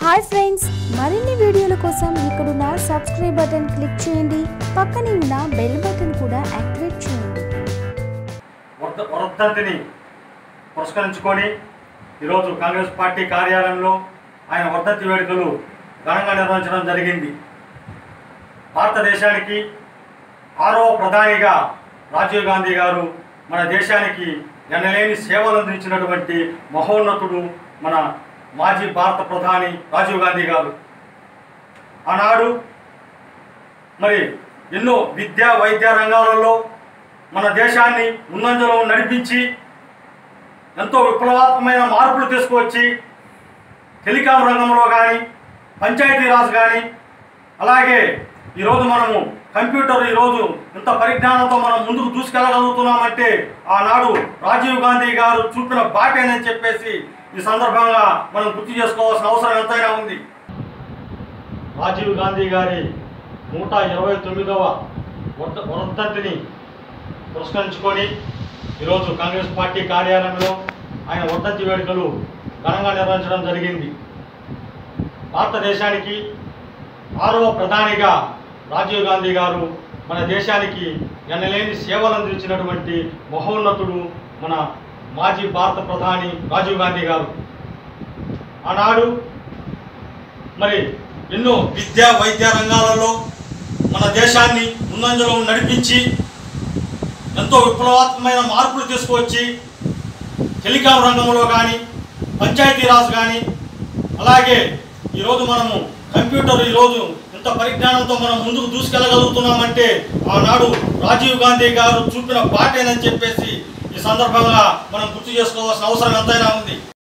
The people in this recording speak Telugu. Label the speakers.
Speaker 1: హాయ్ ఫ్రెండ్స్ మరిన్ని వీడియోల కోసం ఇక్కడున్న సబ్స్క్రైబ్ బటన్ క్లిక్ చేయండి పక్కనే ఉన్న బెల్ బటన్ కూడా యాక్టివేట్ చేయండి
Speaker 2: వరద వరదంతిని పురస్కరించుకొని ఈరోజు కాంగ్రెస్ పార్టీ కార్యాలయంలో ఆయన వర్ధంతి వేడుకలు ఘనంగా నిర్వహించడం జరిగింది భారతదేశానికి ఆరవ ప్రధానిగా రాజీవ్ గాంధీ గారు మన దేశానికి ఎనలేని సేవలు అందించినటువంటి మహోన్నతుడు మన మాజీ భారత ప్రధాని రాజీవ్ గాంధీ గారు ఆనాడు మరి ఎన్నో విద్యా వైద్య రంగాలలో మన దేశాన్ని ముందంజలో నడిపించి ఎంతో విప్లవాత్మకమైన మార్పులు తీసుకువచ్చి టెలికాం రంగంలో కానీ పంచాయతీరాజ్ కానీ అలాగే ఈరోజు మనము కంప్యూటర్ ఈరోజు ఇంత పరిజ్ఞానంతో మనం ముందుకు దూసుకెళ్ళగలుగుతున్నామంటే ఆనాడు రాజీవ్ గాంధీ గారు చూపిన బాటేనని చెప్పేసి ఈ సందర్భంగా మనం గుర్తు చేసుకోవాల్సిన అవసరం ఎంతైనా ఉంది రాజీవ్ గాంధీ గారి నూట ఇరవై తొమ్మిదవ వర్ధ వర్ధంతిని పురస్కరించుకొని ఈరోజు కాంగ్రెస్ పార్టీ కార్యాలయంలో ఆయన వర్ధంతి వేడుకలు ఘనంగా నిర్వహించడం జరిగింది భారతదేశానికి ఆరవ ప్రధానిగా రాజీవ్ గాంధీ గారు మన దేశానికి ఎన్నలేని సేవలు అందించినటువంటి మహోన్నతుడు మన మాజీ భారత ప్రధాని రాజీవ్ గాంధీ గారు ఆనాడు మరి ఎన్నో విద్యా వైద్య రంగాలలో మన దేశాన్ని ముందంజలో నడిపించి ఎంతో విప్లవాత్మకమైన మార్పులు తీసుకువచ్చి టెలికాం రంగంలో కానీ పంచాయతీరాజ్ కానీ అలాగే ఈరోజు మనము కంప్యూటర్ ఈరోజు ఇంత పరిజ్ఞానంతో మనం ముందుకు దూసుకెళ్ళగలుగుతున్నామంటే ఆనాడు రాజీవ్ గాంధీ గారు చూపిన బాటేనని చెప్పేసి ఈ సందర్భంగా మనం గుర్తు చేసుకోవాల్సిన అవసరం ఎంతైనా ఉంది